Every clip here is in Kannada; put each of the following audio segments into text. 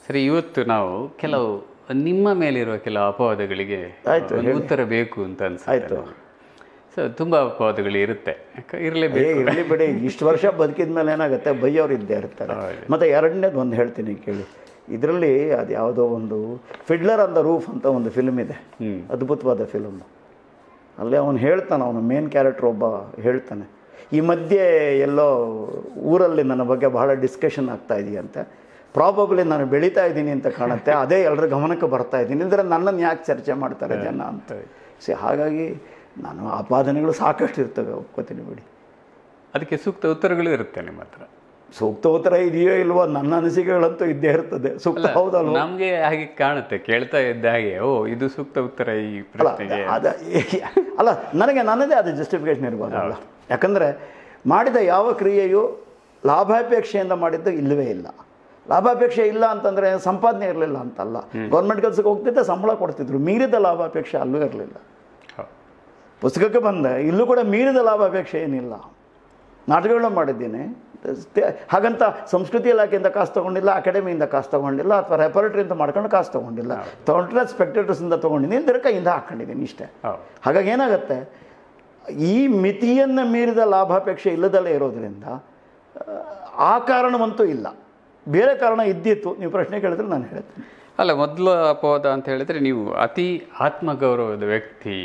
ಸರಿ ಇವತ್ತು ನಾವು ಕೆಲವು ನಿಮ್ಮ ಮೇಲಿರುವ ಕೆಲವು ಅಪವಾದಗಳಿಗೆ ಒಂದು ಉತ್ತರ ಬೇಕು ಅಂತ ಅನ್ಸುತ್ತೆ ಸೊ ತುಂಬಾ ಅಪವಾದಗಳು ಇರುತ್ತೆ ಯಾಕೆ ಇರಲೇಬೇಕು ಏ ಇರಲಿ ಬಿಡಿ ಇಷ್ಟು ವರ್ಷ ಬದುಕಿದ ಮೇಲೆ ಏನಾಗುತ್ತೆ ಬೈಯೋರು ಇದ್ದೇ ಇರ್ತಾರೆ ಮತ್ತು ಎರಡನೇದು ಒಂದು ಹೇಳ್ತೀನಿ ಕೇಳಿ ಇದರಲ್ಲಿ ಅದು ಯಾವುದೋ ಒಂದು ಫಿಡ್ಲರ್ ಆನ್ ದ ರೂಫ್ ಅಂತ ಒಂದು ಫಿಲ್ಮ್ ಇದೆ ಅದ್ಭುತವಾದ ಫಿಲ್ಮ್ ಅಲ್ಲಿ ಅವನು ಹೇಳ್ತಾನೆ ಅವನು ಮೇನ್ ಕ್ಯಾರೆಕ್ಟರ್ ಒಬ್ಬ ಹೇಳ್ತಾನೆ ಈ ಮಧ್ಯೆ ಎಲ್ಲೋ ಊರಲ್ಲಿ ನನ್ನ ಬಗ್ಗೆ ಬಹಳ ಡಿಸ್ಕಷನ್ ಆಗ್ತಾ ಇದೆಯಂತೆ ಪ್ರಾಬಬ್ಲಿ ನಾನು ಬೆಳೀತಾ ಇದ್ದೀನಿ ಅಂತ ಕಾಣುತ್ತೆ ಅದೇ ಎಲ್ಲರ ಗಮನಕ್ಕೆ ಬರ್ತಾ ಇದ್ದೀನಿ ಅಂದರೆ ನನ್ನನ್ನು ಯಾಕೆ ಚರ್ಚೆ ಮಾಡ್ತಾರೆ ಜನ ಅಂತ ಸಿ ಹಾಗಾಗಿ ನಾನು ಆಪಾದನೆಗಳು ಸಾಕಷ್ಟು ಇರ್ತವೆ ಒಪ್ಕೋತೀನಿ ಬಿಡಿ ಅದಕ್ಕೆ ಸೂಕ್ತ ಉತ್ತರಗಳು ಇರುತ್ತೆ ನಿಮ್ಮ ಹತ್ರ ಸೂಕ್ತ ಉತ್ತರ ಇದೆಯೋ ಇಲ್ವೋ ನನ್ನ ಅನಿಸಿಕೆಗಳಂತೂ ಇದ್ದೇ ಇರ್ತದೆ ಸೂಕ್ತ ಹೌದಲ್ವ ನಮ್ಗೆ ಹಾಗೆ ಕಾಣುತ್ತೆ ಕೇಳ್ತಾ ಇದ್ದ ಹಾಗೆ ಓ ಇದು ಸೂಕ್ತ ಉತ್ತರ ಈ ಪ್ರಶ್ನೆಗೆ ಅದ ಅಲ್ಲ ನನಗೆ ನನ್ನದೇ ಆದ ಜಸ್ಟಿಫಿಕೇಶನ್ ಇರ್ಬೋದಲ್ಲ ಯಾಕಂದರೆ ಮಾಡಿದ ಯಾವ ಕ್ರಿಯೆಯು ಲಾಭಾಪೇಕ್ಷೆಯಿಂದ ಮಾಡಿದ್ದು ಇಲ್ಲವೇ ಇಲ್ಲ ಲಾಭಾಪೇಕ್ಷೆ ಇಲ್ಲ ಅಂತಂದರೆ ಸಂಪಾದನೆ ಇರಲಿಲ್ಲ ಅಂತಲ್ಲ ಗೌರ್ಮೆಂಟ್ ಕೆಲಸಕ್ಕೆ ಹೋಗ್ತಿದ್ದೆ ಸಂಬಳ ಕೊಡ್ತಿದ್ರು ಮೀರಿದ ಲಾಭಾಪೇಕ್ಷೆ ಅಲ್ಲೂ ಇರಲಿಲ್ಲ ಹೌದು. ಪುಸ್ತಕಕ್ಕೆ ಬಂದೆ ಇಲ್ಲೂ ಕೂಡ ಮೀರಿದ ಲಾಭಾಪೇಕ್ಷೆ ಏನಿಲ್ಲ ನಾಟಕಗಳನ್ನ ಮಾಡಿದ್ದೀನಿ ತೆ- ಹಾಗಂತ ಸಂಸ್ಕೃತಿ ಇಲಾಖೆಯಿಂದ ಕಾಸು ತೊಗೊಂಡಿಲ್ಲ ಅಕಾಡೆಮಿಯಿಂದ ಕಾಸು ತೊಗೊಂಡಿಲ್ಲ ಅಥವಾ ರೆಪರೇಟರಿಯಿಂದ ಮಾಡ್ಕೊಂಡು ಕಾಸು ತೊಗೊಂಡಿಲ್ಲ ತೊಗೊಂಡ್ರೆ ಸ್ಪೆಕ್ಟೇಟರ್ಸಿಂದ ತೊಗೊಂಡಿದ್ದೀನಿ ಇಲ್ದಿರ ಕೈಯಿಂದ ಹಾಕ್ಕೊಂಡಿದ್ದೀನಿ ಇಷ್ಟೇ ಹೌದು ಹಾಗಾಗಿ ಏನಾಗುತ್ತೆ ಈ ಮಿತಿಯನ್ನು ಮೀರಿದ ಲಾಭಾಪೇಕ್ಷೆ ಇಲ್ಲದಲ್ಲೇ ಇರೋದ್ರಿಂದ ಆ, ಆ ಕಾರಣವಂತೂ ಇಲ್ಲ ಬೇರೆ ಕಾರಣ ಇದ್ದಿತ್ತು ನೀವು ಪ್ರಶ್ನೆ ಕೇಳಿದ್ರೆ ನಾನು ಹೇಳ್ತೀನಿ ಅಲ್ಲ ಮೊದಲ ಅಪವಾದ ಅಂತ ಹೇಳಿದ್ರೆ ನೀವು ಅತಿ ಆತ್ಮಗೌರವದ ವ್ಯಕ್ತಿ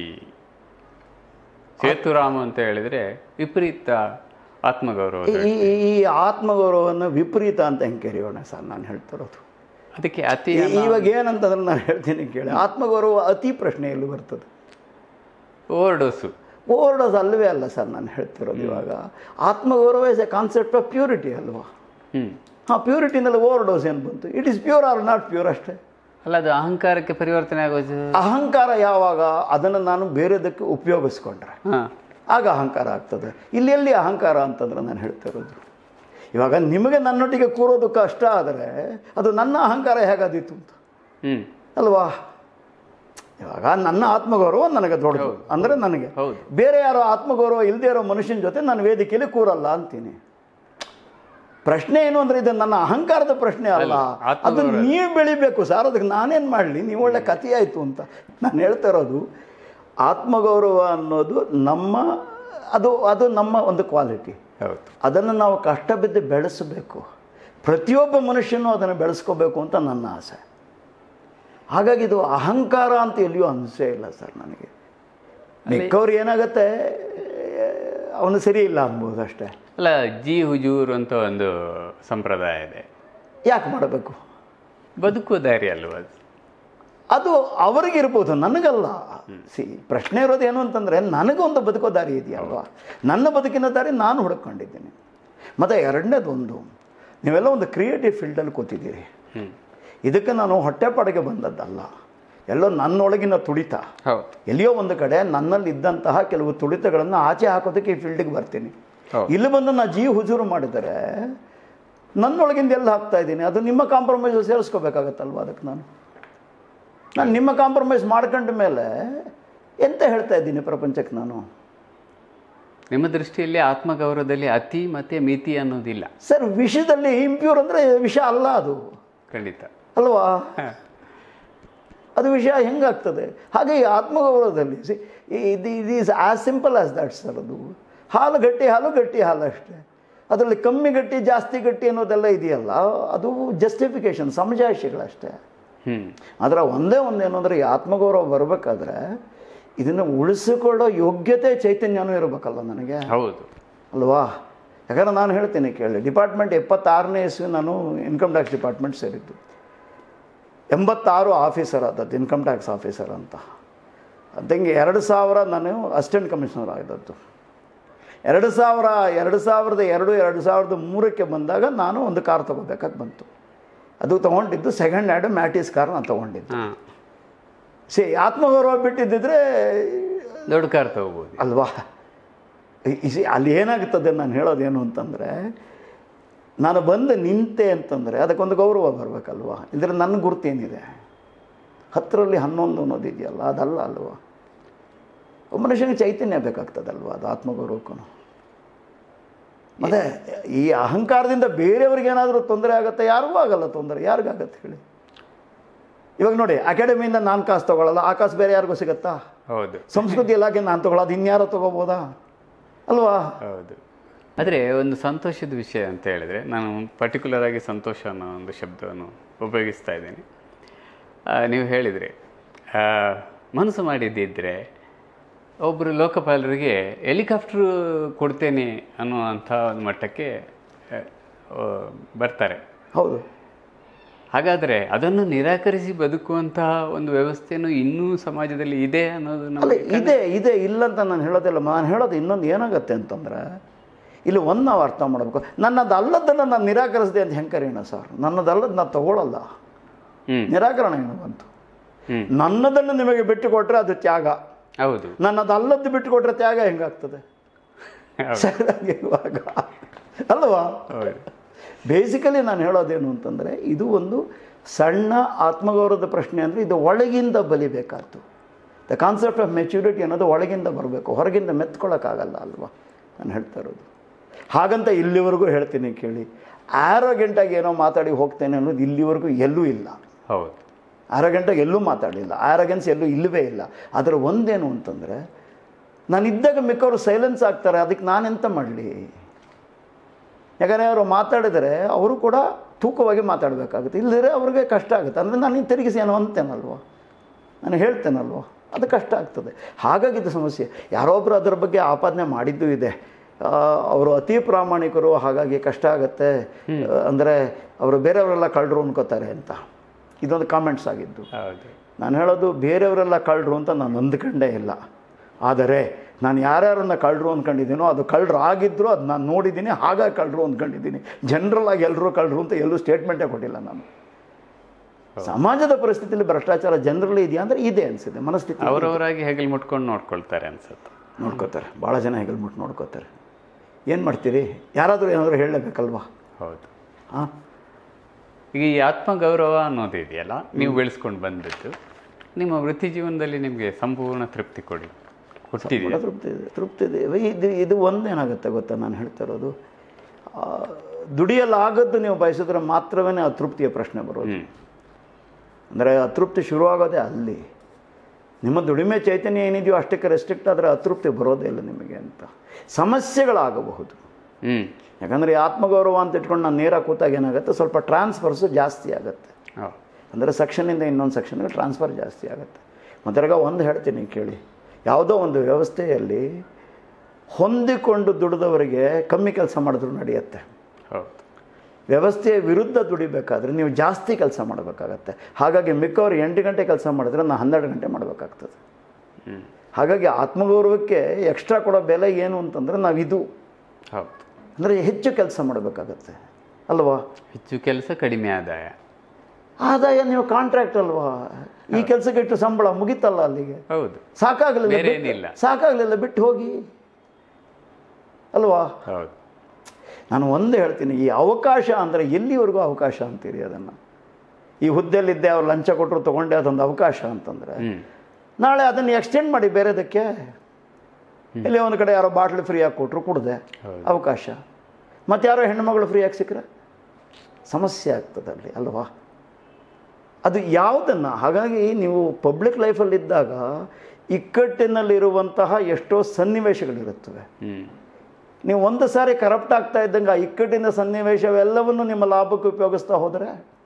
ಸೇತುರಾಮ ಅಂತ ಹೇಳಿದ್ರೆ ವಿಪರೀತ ಆತ್ಮಗೌರವ ಈ ಈ- ಈ ಆತ್ಮಗೌರವವನ್ನು ವಿಪರೀತ ಅಂತ ಹೆಂಗೆ ಕರೆಯೋಣ ಸರ್ ನಾನು ಹೇಳ್ತಿರೋದು ಅದಕ್ಕೆ ಅತಿ ಈ- ಇವಾಗ ಏನಂತಂದ್ರೆ ನಾನು ಹೇಳ್ತೀನಿ ಕೇಳಿ ಆತ್ಮಗೌರವ ಅತಿ ಪ್ರಶ್ನೆಯಲ್ಲಿ ಬರ್ತದೆ ಓವರ್ಡೋಸು ಓವರ್ಡೋಸ್ ಅಲ್ಲವೇ ಅಲ್ಲ ಸರ್ ನಾನು ಹೇಳ್ತಿರೋದು ಇವಾಗ ಆತ್ಮಗೌರವ is a concept of purity ಅಲ್ವಾ ಹ್ಮ್ ಹಾಂ ಪ್ಯೂರಿಟಿನಲ್ಲಿ ಓವರ್ಡೋಸ್ ಏನು ಬಂತು it is pure or not pure ಅಷ್ಟೇ ಅಲ್ಲ ಅದು ಅಹಂಕಾರಕ್ಕೆ ಪರಿವರ್ತನೆ ಆಗೋದು ಅಹಂಕಾರ ಯಾವಾಗ ಅದನ್ನು ನಾನು ಬೇರೆದಕ್ಕೆ ಉಪಯೋಗಿಸ್ಕೊಂಡ್ರೆ ಹಾ ಆಗ ಅಹಂಕಾರ ಆಗ್ತದೆ ಇಲ್ಲಿ ಎಲ್ಲಿ ಅಹಂಕಾರ ಅಂತಂದ್ರೆ ನಾನು ಹೇಳ್ತಿರೋದು ಇವಾಗ ನಿಮಗೆ ನನ್ನೊಟ್ಟಿಗೆ ಕೂರೋದು ಕಷ್ಟ ಆದರೆ ಅದು ನನ್ನ ಅಹಂಕಾರ ಹೇಗಾದೀತು ಅಂತ ಹ್ಮ್ ಅಲ್ವಾ ಇವಾಗ ನನ್ನ ಆತ್ಮಗೌರವ ನನಗೆ ದೊಡ್ಡದು ಅಂದರೆ ನನಗೆ ಹೌದು. ಬೇರೆ ಯಾರೋ ಆತ್ಮಗೌರವ ಇಲ್ಲದೆ ಇರೋ ಮನುಷ್ಯನ ಜೊತೆ ನಾನು ವೇದಿಕೆಯಲ್ಲಿ ಕೂರಲ್ಲ ಅಂತೀನಿ ಪ್ರಶ್ನೆ ಏನು ಅಂದರೆ ಇದು ನನ್ನ ಅಹಂಕಾರದ ಪ್ರಶ್ನೆ ಅಲ್ಲ ಅದು ನೀವು ಬೆಳಿಬೇಕು ಸರ್ ಅದಕ್ಕೆ ನಾನೇನು ಮಾಡಲಿ ನೀವು ಒಳ್ಳೆ ಕಥೆ ಆಯಿತು ಅಂತ ನಾನು ಹೇಳ್ತಾ ಇರೋದು ಆತ್ಮಗೌರವ ಅನ್ನೋದು ನಮ್ಮ ಅದು ಅದು ನಮ್ಮ ಒಂದು ಕ್ವಾಲಿಟಿ ಹೌದು ಅದನ್ನು ನಾವು ಕಷ್ಟ ಬಿದ್ದು ಬೆಳೆಸಬೇಕು ಪ್ರತಿಯೊಬ್ಬ ಮನುಷ್ಯನೂ ಅದನ್ನು ಬೆಳೆಸ್ಕೋಬೇಕು ಅಂತ ನನ್ನ ಆಸೆ ಹಾಗಾಗಿ ಇದು ಅಹಂಕಾರ ಅಂತ ಎಲ್ಲಿಯೂ ಅನಿಸೇ ಇಲ್ಲ ಸರ್ ನನಗೆ ಮಿಕ್ಕವ್ರು ಏನಾಗುತ್ತೆ ಅವನು ಸರಿ ಇಲ್ಲ ಅನ್ಬೋದು ಅಷ್ಟೇ ಅಲ್ಲ ಜಿ ಹುಜೂರ್ ಅಂತ ಒಂದು ಸಂಪ್ರದಾಯ ಇದೆ ಯಾಕೆ ಮಾಡಬೇಕು ಬದುಕುವ ದಾರಿ ಅಲ್ವಾ ಅದು ಅದು ಅವರಿಗಿರ್ಬೋದು ನನಗಲ್ಲ ಸಿ ಪ್ರಶ್ನೆ ಇರೋದು ಏನು ಅಂತಂದರೆ ನನಗೊಂದು ಬದುಕೋ ದಾರಿ ಇದೆಯಲ್ವಾ ನನ್ನ ಬದುಕಿನ ದಾರಿ ನಾನು ಹುಡುಕೊಂಡಿದ್ದೀನಿ ಮತ್ತು ಎರಡನೇದೊಂದು ನೀವೆಲ್ಲ ಒಂದು ಕ್ರಿಯೇಟಿವ್ ಫೀಲ್ಡಲ್ಲಿ ಕೂತಿದ್ದೀರಿ ಹ್ಮ್ ಇದಕ್ಕೆ ನಾನು ಹೊಟ್ಟೆಪಾಡಿಗೆ ಬಂದದ್ದಲ್ಲ ಎಲ್ಲೋ ನನ್ನೊಳಗಿನ ತುಡಿತ ಹೌದು ಎಲ್ಲಿಯೋ ಒಂದು ಕಡೆ ನನ್ನಲ್ಲಿ ಇದ್ದಂತಹ ಕೆಲವು ತುಡಿತಗಳನ್ನು ಆಚೆ ಹಾಕೋದಕ್ಕೆ ಈ ಫೀಲ್ಡಿಗೆ ಬರ್ತೀನಿ ಹೌದು. ಇಲ್ಲಿ ಬಂದು ನಾ ಜೀವ ಹುಜೂರು ಮಾಡಿದರೆ ನನ್ನೊಳಗಿಂದ ಎಲ್ಲ ಹಾಕ್ತಾ ಇದ್ದೀನಿ ಅದು ನಿಮ್ಮ ಕಾಂಪ್ರಮೈಸ್ ಸೇರಿಸ್ಕೋಬೇಕಾಗತ್ತಲ್ವ ಅದಕ್ಕೆ ನಾನು ನಾನು ನಿಮ್ಮ ಕಾಂಪ್ರಮೈಸ್ ಮಾಡ್ಕೊಂಡ ಮೇಲೆ ಎಂತ ಹೇಳ್ತಾ ಇದ್ದೀನಿ ಪ್ರಪಂಚಕ್ಕೆ ನಾನು ನಿಮ್ಮ ದೃಷ್ಟಿಯಲ್ಲಿ ಆತ್ಮಗೌರವದಲ್ಲಿ ಅತಿ ಮತ್ತೆ ಮಿತಿ ಅನ್ನೋದಿಲ್ಲ ಸರ್ ವಿಷದಲ್ಲಿ ಇಂಪ್ಯೂರ್ ಅಂದರೆ ವಿಷ ಅಲ್ಲ ಅದು ಖಂಡಿತ ಅಲ್ವಾ ಅದು ವಿಷಯ ಹೆಂಗಾಗ್ತದೆ ಹಾಗೆ ಈ ಆತ್ಮಗೌರವದಲ್ಲಿ ಸಿ ಇದು ಇದು is as simple as that sir ಅದು ಹಾಲು ಗಟ್ಟಿ ಹಾಲು ಗಟ್ಟಿ ಹಾಲು ಅಷ್ಟೇ ಅದರಲ್ಲಿ ಕಮ್ಮಿ ಗಟ್ಟಿ ಜಾಸ್ತಿ ಗಟ್ಟಿ ಅನ್ನೋದೆಲ್ಲ ಇದೆಯಲ್ಲ ಅದು ಜಸ್ಟಿಫಿಕೇಶನ್ ಸಮಜಾಯಿಷಿಗಳಷ್ಟೇ ಹ್ಮ್ ಆದರೆ ಒಂದೇ ಒಂದೇನು ಅಂದರೆ ಈ ಆತ್ಮಗೌರವ ಬರಬೇಕಾದ್ರೆ ಇದನ್ನು ಉಳಿಸಿಕೊಳ್ಳೋ ಯೋಗ್ಯತೆ ಚೈತನ್ಯನೂ ಇರಬೇಕಲ್ಲ ನನಗೆ ಹೌದು ಅಲ್ವಾ ಯಾಕಂದ್ರೆ ನಾನು ಹೇಳ್ತೀನಿ ಕೇಳಿ ಡಿಪಾರ್ಟ್ಮೆಂಟ್ ಎಪ್ಪತ್ತಾರನೇ ಇಸ್ವಿ ನಾನು ಇನ್ಕಮ್ ಟ್ಯಾಕ್ಸ್ ಡಿಪಾರ್ಟ್ಮೆಂಟ್ ಸೇರಿದ್ದು ಎಂಬತ್ತಾರು ಆಫೀಸರ್ ಆದದ್ದು ಇನ್ಕಮ್ ಟ್ಯಾಕ್ಸ್ ಆಫೀಸರ್ ಅಂತ ಅದಂಗೆ ಎರಡು ಸಾವಿರ ನಾನು ಅಸಿಸ್ಟೆಂಟ್ ಕಮಿಷನರ್ ಆಗಿದ್ದದ್ದು ಎರಡು ಸಾವಿರ ಎರಡು ಸಾವಿರದ ಎರಡು ಎರಡು ಸಾವಿರದ ಮೂರಕ್ಕೆ ಬಂದಾಗ ನಾನು ಒಂದು ಕಾರ್ ತೊಗೋಬೇಕಾಗಿ ಬಂತು ಅದು ತೊಗೊಂಡಿದ್ದು ಸೆಕೆಂಡ್ ಹ್ಯಾಂಡ್ ಮ್ಯಾಟಿಸ್ ಕಾರ್ ನಾನು ತೊಗೊಂಡಿದ್ದು ಹಾ ಸಿ ಆತ್ಮಗೌರವ ಬಿಟ್ಟಿದ್ದಿದ್ರೆ ದೊಡ್ಡ ಕಾರ್ ತಗೋಬಹುದು ಅಲ್ವಾ ಈ- ಈ- ಅಲ್ಲಿ ಏನಾಗ್ತದೆ ನಾನು ಹೇಳೋದೇನು ಅಂತಂದರೆ ನಾನು ಬಂದು ನಿಂತೆ ಅಂತಂದರೆ ಅದಕ್ಕೊಂದು ಗೌರವ ಬರಬೇಕಲ್ವಾ ಇದ್ರೆ ನನ್ನ ಗುರುತೇನಿದೆ ಹತ್ತರಲ್ಲಿ ಹನ್ನೊಂದು ಅನ್ನೋದು ಇದೆಯಲ್ಲ ಅದಲ್ಲ ಅಲ್ವಾ ಒಬ್ಬ ಮನುಷ್ಯನಿಗೆ ಚೈತನ್ಯ ಬೇಕಾಗ್ತದಲ್ವಾ ಅದು ಆತ್ಮಗೌರವಕ್ಕೂ ಮತ್ತೆ ಈ ಅಹಂಕಾರದಿಂದ ಬೇರೆಯವ್ರಿಗೆ ಏನಾದರೂ ತೊಂದರೆ ಆಗುತ್ತೆ ಯಾರಿಗೂ ಆಗಲ್ಲ ತೊಂದರೆ ಯಾರಿಗಾಗತ್ತೆ ಹೇಳಿ ಇವಾಗ ನೋಡಿ ಅಕಾಡೆಮಿಯಿಂದ ನಾನು ಕಾಸು ತೊಗೊಳ್ಳಲ್ಲ ಆ ಕಾಸು ಬೇರೆ ಯಾರಿಗೂ ಸಿಗುತ್ತಾ ಹೌದು ಸಂಸ್ಕೃತಿ ಇಲಾಖೆ ನಾನು ತೊಗೊಳ್ಳೋದು ಇನ್ಯಾರೋ ತೊಗೋಬೋದಾ ಅಲ್ವಾ ಹೌದು ಆದರೆ ಒಂದು ಸಂತೋಷದ ವಿಷಯ ಅಂತ ಹೇಳಿದರೆ ನಾನು ಪರ್ಟಿಕ್ಯುಲರ್ ಆಗಿ ಸಂತೋಷ ಅನ್ನೋ ಒಂದು ಶಬ್ದವನ್ನು ಉಪಯೋಗಿಸ್ತಾ ಇದ್ದೀನಿ ಆ, ನೀವು ಹೇಳಿದರೆ ಮನಸ್ಸು ಮಾಡಿದ್ದಿದ್ರೆ ಒಬ್ಬರು ಲೋಕಪಾಲರಿಗೆ ಹೆಲಿಕಾಪ್ಟ್ರು ಕೊಡ್ತೇನೆ ಅನ್ನುವಂಥ ಒಂದು ಮಟ್ಟಕ್ಕೆ ಆ, ಆ, ಬರ್ತಾರೆ ಹೌದು ಹಾಗಾದರೆ ಅದನ್ನು ನಿರಾಕರಿಸಿ ಬದುಕುವಂತಹ ಒಂದು ವ್ಯವಸ್ಥೆಯನ್ನು ಇನ್ನೂ ಸಮಾಜದಲ್ಲಿ ಇದೆ ಅನ್ನೋದು ಅಲ್ಲ ನಮಗೆ ಇದೆ ಇದೆ ಇಲ್ಲ ಅಂತ ನಾನು ಹೇಳೋದಿಲ್ಲ ನಾನು ಹೇಳೋದು ಇನ್ನೊಂದು ಏನಾಗುತ್ತೆ ಅಂತಂದ್ರೆ ಇಲ್ಲಿ ಒಂದು ನಾವು ಅರ್ಥ ಮಾಡಬೇಕು ನನ್ನದು ಅಲ್ಲದನ್ನು ನಾನು ನಿರಾಕರಿಸಿದೆ ಅಂತ ಹೆಂಗೆ ಕರೆಯೋಣ ಸರ್ ನನ್ನದಲ್ಲದ ನಾನು ತಗೊಳ್ಳಲ್ಲ ಹ್ಮ್ ನಿರಾಕರಣೆ ಏನು ಬಂತು ಹ್ಮ್ ನನ್ನದನ್ನು ನಿಮಗೆ ಬಿಟ್ಟು ಕೊಟ್ಟರೆ ಅದು ತ್ಯಾಗ ಹೌದು ನನ್ನದಲ್ಲದ್ದು ಬಿಟ್ಟು ಕೊಟ್ಟರೆ ತ್ಯಾಗ ಹೆಂಗಾಗ್ತದೆ ಹೌದು. ಸರಿಯಾಗಿ ಇವಾಗ ಅಲ್ವಾ ಹೌದು ಬೇಸಿಕಲಿ ನಾನು ಹೇಳೋದೇನು ಅಂತಂದರೆ ಇದು ಒಂದು ಸಣ್ಣ ಆತ್ಮಗೌರವದ ಪ್ರಶ್ನೆ ಅಂದರೆ ಇದು ಒಳಗಿಂದ ಬಲಿಬೇಕಾದ್ದು ದ ಕಾನ್ಸೆಪ್ಟ್ ಆಫ್ ಮೆಚ್ಯೂರಿಟಿ ಅನ್ನೋದು ಒಳಗಿಂದ ಬರಬೇಕು ಹೊರಗಿಂದ ಮೆತ್ಕೊಳ್ಳೋಕ್ಕಾಗಲ್ಲ ಅಲ್ವಾ ನಾನು ಹೇಳ್ತಾ ಇರೋದು ಹಾಗಂತ ಇಲ್ಲಿವರೆಗೂ ಹೇಳ್ತೀನಿ ಕೇಳಿ ಆರೋಗೆಂಟಾಗಿ ಏನೋ ಮಾತಾಡಿ ಹೋಗ್ತೇನೆ ಅನ್ನೋದು ಇಲ್ಲಿವರೆಗೂ ಎಲ್ಲೂ ಇಲ್ಲ ಹೌದು ಆರೋಗೆಂಟಾಗಿ ಎಲ್ಲೂ ಮಾತಾಡಲಿಲ್ಲ ಆರೋಗೆನ್ಸ್ ಎಲ್ಲೂ ಇಲ್ಲವೇ ಇಲ್ಲ ಅದರ ಒಂದೇನು ಅಂತಂದರೆ ನಾನಿದ್ದಾಗ ಮಿಕ್ಕವರು ಸೈಲೆನ್ಸ್ ಆಗ್ತಾರೆ ಅದಕ್ಕೆ ನಾನೆಂತ ಮಾಡಲಿ ಯಾಕಂದರೆ ಅವರು ಮಾತಾಡಿದರೆ ಅವರು ಕೂಡ ತೂಕವಾಗಿ ಮಾತಾಡಬೇಕಾಗುತ್ತೆ ಇಲ್ಲದ್ರೆ ಅವ್ರಿಗೆ ಕಷ್ಟ ಆಗುತ್ತೆ ಅಂದರೆ ನಾನು ತಿರುಗಿಸಿ ಏನೋ ಅಂತೇನಲ್ವ ನಾನು ಹೇಳ್ತೇನಲ್ವ ಅದು ಕಷ್ಟ ಆಗ್ತದೆ ಹಾಗಾಗಿ ಇದು ಸಮಸ್ಯೆ ಯಾರೊಬ್ಬರು ಅದರ ಬಗ್ಗೆ ಆಪಾದನೆ ಮಾಡಿದ್ದೂ ಇದೆ ಆ, ಅವರು ಅತಿ ಪ್ರಾಮಾಣಿಕರು ಹಾಗಾಗಿ ಕಷ್ಟ ಆಗುತ್ತೆ ಅಂದರೆ ಅವರು ಬೇರೆಯವರೆಲ್ಲ ಕಳ್ಳರು ಅನ್ಕೋತಾರೆ ಅಂತ ಇದೊಂದು ಕಾಮೆಂಟ್ಸ್ ಆಗಿದ್ದು ಹೌದು ನಾನು ಹೇಳೋದು ಬೇರೆಯವರೆಲ್ಲ ಕಳ್ಳರು ಅಂತ ನಾನು ಅಂದ್ಕೊಂಡೇ ಇಲ್ಲ ಆದರೆ ನಾನು ಯಾರ್ಯಾರನ್ನ ಕಳ್ಳರು ಅಂದ್ಕೊಂಡಿದ್ದೀನೋ ಅದು ಕಳ್ಳರು ಆಗಿದ್ದರೂ ಅದು ನಾನು ನೋಡಿದ್ದೀನಿ ಹಾಗಾಗಿ ಕಳ್ಳರು ಅಂದ್ಕೊಂಡಿದ್ದೀನಿ ಜನರಲ್ ಆಗಿ ಎಲ್ಲರೂ ಕಳ್ಳರು ಅಂತ ಎಲ್ಲೂ ಸ್ಟೇಟ್ಮೆಂಟೇ ಕೊಟ್ಟಿಲ್ಲ ನಾನು ಸಮಾಜದ ಪರಿಸ್ಥಿತಿಯಲ್ಲಿ ಭ್ರಷ್ಟಾಚಾರ ಜನರಲ್ಲಿ ಇದೆಯಾ ಅಂದರೆ ಇದೆ ಅನಿಸಿದೆ ಮನಸ್ಥಿತಿ ಅವರವರಾಗಿ ಹೆಗಲ್ ಮುಟ್ಕೊಂಡು ನೋಡ್ಕೊಳ್ತಾರೆ ಅನ್ಸುತ್ತೆ ನೋಡ್ಕೋತಾರೆ ಭಾಳ ಜನ ಹೆಗಲ್ಮುಟ್ಟು ನೋಡ್ಕೋತಾರೆ ಏನು ಮಾಡ್ತೀರಿ ಯಾರಾದರೂ ಏನಾದರೂ ಹೇಳಲೇಬೇಕಲ್ವಾ ಹೌದು ಹಾಂ ಈಗ ಈ ಆತ್ಮಗೌರವ ಅನ್ನೋದು ಇದೆಯಲ್ಲ ನೀವು ಬೆಳೆಸ್ಕೊಂಡು ಬಂದದ್ದು ನಿಮ್ಮ ವೃತ್ತಿ ಜೀವನದಲ್ಲಿ ನಿಮಗೆ ಸಂಪೂರ್ಣ ತೃಪ್ತಿ ಕೊಡಿ ಕೊಟ್ಟಿದೆಯಾ ತೃಪ್ತಿ ಇದೆ ತೃಪ್ತಿ ಇದೆ ಇದು ಇದು ಒಂದೇನಾಗುತ್ತೆ ಗೊತ್ತಾ ನಾನು ಹೇಳ್ತಾ ಇರೋದು ಆ, ದುಡಿಯಲಾಗದ್ದು ನೀವು ಬಯಸಿದ್ರೆ ಮಾತ್ರವೇ ಆ ತೃಪ್ತಿಯ ಪ್ರಶ್ನೆ ಬರೋದು ಹ್ಮ್ ಅಂದರೆ ಅತೃಪ್ತಿ ಶುರುವಾಗೋದೇ ಅಲ್ಲಿ ನಿಮ್ಮ ದುಡಿಮೆ ಚೈತನ್ಯ ಏನಿದೆಯೋ ಅಷ್ಟಕ್ಕೆ ರೆಸ್ಟ್ರಿಕ್ಟ್ ಆದರೆ ಅತೃಪ್ತಿ ಬರೋದೇ ಇಲ್ಲ ನಿಮಗೆ ಅಂತ ಸಮಸ್ಯೆಗಳಾಗಬಹುದು ಹ್ಮ್ ಯಾಕಂದರೆ ಈ ಆತ್ಮಗೌರವ ಅಂತ ಇಟ್ಕೊಂಡು ನಾನು ನೇರ ಕೂತಾಗ ಏನಾಗುತ್ತೆ ಸ್ವಲ್ಪ ಟ್ರಾನ್ಸ್ಫರ್ಸು ಜಾಸ್ತಿ ಆಗುತ್ತೆ ಹೌದು ಅಂದರೆ ಸೆಕ್ಷನಿಂದ ಇನ್ನೊಂದು ಸೆಕ್ಷನ್ಗೆ ಟ್ರಾನ್ಸ್ಫರ್ ಜಾಸ್ತಿ ಆಗುತ್ತೆ ಮತ್ತೆ ಒಂದು ಹೇಳ್ತೀನಿ ಕೇಳಿ ಯಾವುದೋ ಒಂದು ವ್ಯವಸ್ಥೆಯಲ್ಲಿ ಹೊಂದಿಕೊಂಡು ದುಡಿದವರಿಗೆ ಕಮ್ಮಿ ಕೆಲಸ ಮಾಡಿದ್ರು ನಡೆಯುತ್ತೆ ಹೌದು ವ್ಯವಸ್ಥೆಯ ವಿರುದ್ಧ ದುಡಿಬೇಕಾದ್ರೆ ನೀವು ಜಾಸ್ತಿ ಕೆಲಸ ಮಾಡಬೇಕಾಗತ್ತೆ ಹಾಗಾಗಿ ಮಿಕ್ಕವರು ಎಂಟು ಗಂಟೆ ಕೆಲಸ ಮಾಡಿದ್ರೆ ನಾನು ಹನ್ನೆರಡು ಗಂಟೆ ಮಾಡಬೇಕಾಗ್ತದೆ ಹ್ಮ್ ಹಾಗಾಗಿ ಆತ್ಮಗೌರವಕ್ಕೆ ಎಕ್ಸ್ಟ್ರಾ ಕೊಡೋ ಬೆಲೆ ಏನು ಅಂತಂದರೆ ನಾವಿದು ಹೌದು ಅಂದರೆ ಹೆಚ್ಚು ಕೆಲಸ ಮಾಡಬೇಕಾಗತ್ತೆ ಅಲ್ವಾ ಹೆಚ್ಚು ಕೆಲಸ ಕಡಿಮೆ ಆದಾಯ ಆದಾಯ ನೀವು ಕಾಂಟ್ರಾಕ್ಟ್ ಅಲ್ವಾ ಈ ಕೆಲಸಕ್ಕೆ ಇಟ್ಟು ಸಂಬಳ ಮುಗೀತಲ್ಲ ಅಲ್ಲಿಗೆ ಹೌದು ಸಾಕಾಗಲಿಲ್ಲ ಬೇರೆ ಬಿಟ್ಟು- ಏನಿಲ್ಲ. ಸಾಕಾಗಲಿಲ್ಲ ಬಿಟ್ಟು ಹೋಗಿ ಅಲ್ವಾ ಹೌದು ನಾನು ಒಂದೇ ಹೇಳ್ತೀನಿ ಈ ಅವಕಾಶ ಅಂದರೆ ಎಲ್ಲಿವರೆಗೂ ಅವಕಾಶ ಅಂತೀರಿ ಅದನ್ನು ಈ ಹುದ್ದೆಯಲ್ಲಿದ್ದೆ ಅವ್ರು ಲಂಚ ಕೊಟ್ಟರು ತೊಗೊಂಡೆ ಅದೊಂದು ಅವಕಾಶ ಅಂತಂದರೆ ಹ್ಮ್ ನಾಳೆ ಅದನ್ನು ಎಕ್ಸ್ಟೆಂಡ್ ಮಾಡಿ ಬೇರೆದಕ್ಕೆ ಇಲ್ಲಿ ಒಂದು ಕಡೆ ಯಾರೋ ಬಾಟ್ಲ್ ಫ್ರೀಯಾಗಿ ಕೊಟ್ಟರು ಕುಡ್ದೆ ಹೌದು. ಅವಕಾಶ ಮತ್ತು ಯಾರೋ ಹೆಣ್ಣುಮಗಳು ಫ್ರೀಯಾಗಿ ಸಿಕ್ಕರೆ ಸಮಸ್ಯೆ ಆಗ್ತದೆ ಅಲ್ಲಿ ಅಲ್ವಾ ಅದು ಯಾವುದನ್ನು ಹಾಗಾಗಿ ನೀವು ಪಬ್ಲಿಕ್ ಲೈಫಲ್ಲಿದ್ದಾಗ ಇಕ್ಕಟ್ಟಿನಲ್ಲಿರುವಂತಹ ಎಷ್ಟೋ ಸನ್ನಿವೇಶಗಳಿರುತ್ತವೆ ಹ್ಮ್ ನೀವು ಒಂದು ಸಾರಿ ಕರಪ್ಟ್ ಆಗ್ತಾ ಇದ್ದಂಗೆ ಆ ಇಕ್ಕಟ್ಟಿನ ಸನ್ನಿವೇಶವೆಲ್ಲವನ್ನು ನಿಮ್ಮ ಲಾಭಕ್ಕೆ ಉಪಯೋಗಿಸ್ತಾ ಹೋದರೆ